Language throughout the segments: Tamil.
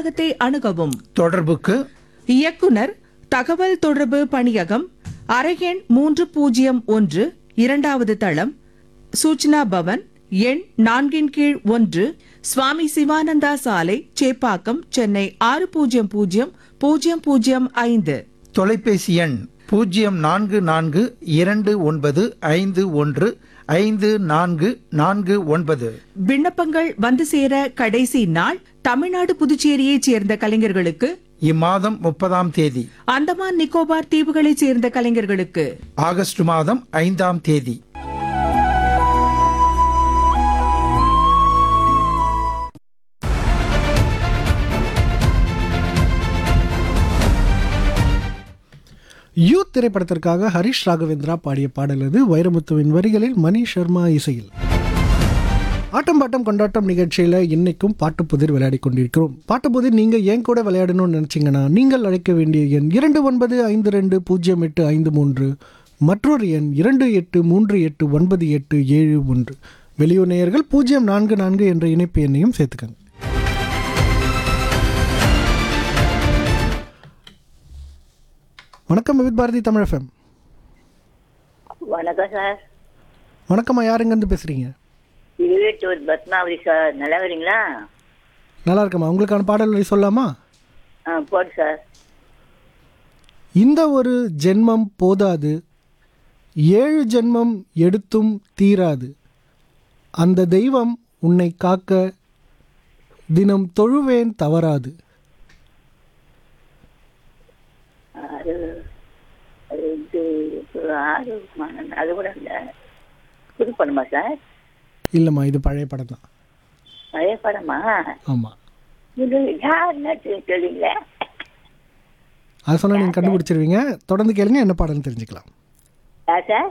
அலுவலகத்தை அணுகவும் தொடர்புக்கு இயக்குனர் தகவல் தொடர்பு பணியகம் அறையெண் மூன்று பூஜ்ஜியம் ஒன்று இரண்டாவது தளம் சூச்சனா பவன் எண் நான்கின் கீழ் ஒன்று சுவாமி சிவானந்தா சாலை சேப்பாக்கம் சென்னை ஆறு பூஜ்ஜியம் பூஜ்ஜியம் பூஜ்ஜியம் பூஜ்ஜியம் ஐந்து தொலைபேசி எண் பூஜ்ஜியம் நான்கு நான்கு இரண்டு ஒன்பது ஐந்து ஒன்று ஐந்து நான்கு நான்கு ஒன்பது விண்ணப்பங்கள் வந்து சேர கடைசி நாள் தமிழ்நாடு புதுச்சேரியைச் சேர்ந்த கலைஞர்களுக்கு இம்மாதம் முப்பதாம் தேதி அந்தமான் நிக்கோபார் தீவுகளைச் சேர்ந்த கலைஞர்களுக்கு ஆகஸ்ட் மாதம் ஐந்தாம் தேதி யூத் திரைப்படத்திற்காக ஹரிஷ் ராகவேந்திரா பாடிய பாடல் அது வைரமுத்துவின் வரிகளில் மணி சர்மா இசையில் ஆட்டம் பாட்டம் கொண்டாட்டம் நிகழ்ச்சியில் இன்னைக்கும் பாட்டு புதிர் விளையாடி கொண்டிருக்கிறோம் பாட்டு புதிர் நீங்கள் ஏன் கூட விளையாடணும்னு நினச்சிங்கன்னா நீங்கள் அழைக்க வேண்டிய எண் இரண்டு ஒன்பது ஐந்து ரெண்டு பூஜ்ஜியம் எட்டு ஐந்து மூன்று மற்றொரு எண் இரண்டு எட்டு மூன்று எட்டு ஒன்பது எட்டு ஏழு ஒன்று வெளியூர் நேயர்கள் பூஜ்ஜியம் நான்கு நான்கு என்ற இணைப்பு எண்ணையும் சேர்த்துக்கங்க வணக்கம் விவித் பாரதி தமிழ் எஃப்எம் வணக்கம் சார் வணக்கம்மா யாருங்கேருந்து பேசுகிறீங்க இருவேட்டூர் பத்மாவதி சார் நல்லா வரீங்களா நல்லா இருக்கம்மா உங்களுக்கான பாடல் வரி சொல்லலாமா ஆ போடு சார் இந்த ஒரு ஜென்மம் போதாது ஏழு ஜென்மம் எடுத்தும் தீராது அந்த தெய்வம் உன்னை காக்க தினம் தொழுவேன் தவறாது ஆறு ரெண்டு ஆறு மணி- அது கூட இல்லை புது படமா சார் இல்லைம்மா இது பழைய படம் தான் பழைய படமா ஆமாம் இது யாருன்னா தெ- தெரியல அது சொன்னால் நீங்கள் கண்டுபிடிச்சிருவீங்க தொடர்ந்து கேளுங்க என்ன பாடல்னு தெரிஞ்சுக்கலாம் யார் சார்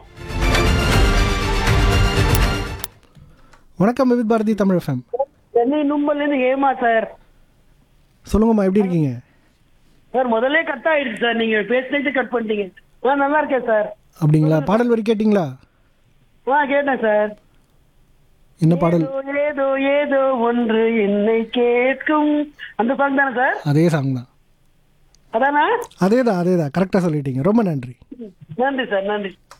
வணக்கம் விவித் பாரதி தமிழ் எஃப்எம் சென்னை நும்பல்லேருந்து ஏமா சார் சொல்லுங்கம்மா எப்படி இருக்கீங்க சார் முதல்ல கட் ஆயிடுச்சு சார் நீங்க பேசினது கட் பண்ணிட்டீங்க நான் நல்லா இருக்கேன் சார் அப்படிங்களா பாடல் வரி கேட்டிங்களா ஆ கேட்டேன் சார் என்ன பாடல் ஏதோ ஏதோ ஏதோ ஒன்று என்னை கேட்கும் அந்த சாங் தானே சார் அதே சாங் தான் அதானா அதே தான் அதே தான் கரெக்டாக சொல்லிட்டீங்க ரொம்ப நன்றி நன்றி சார் நன்றி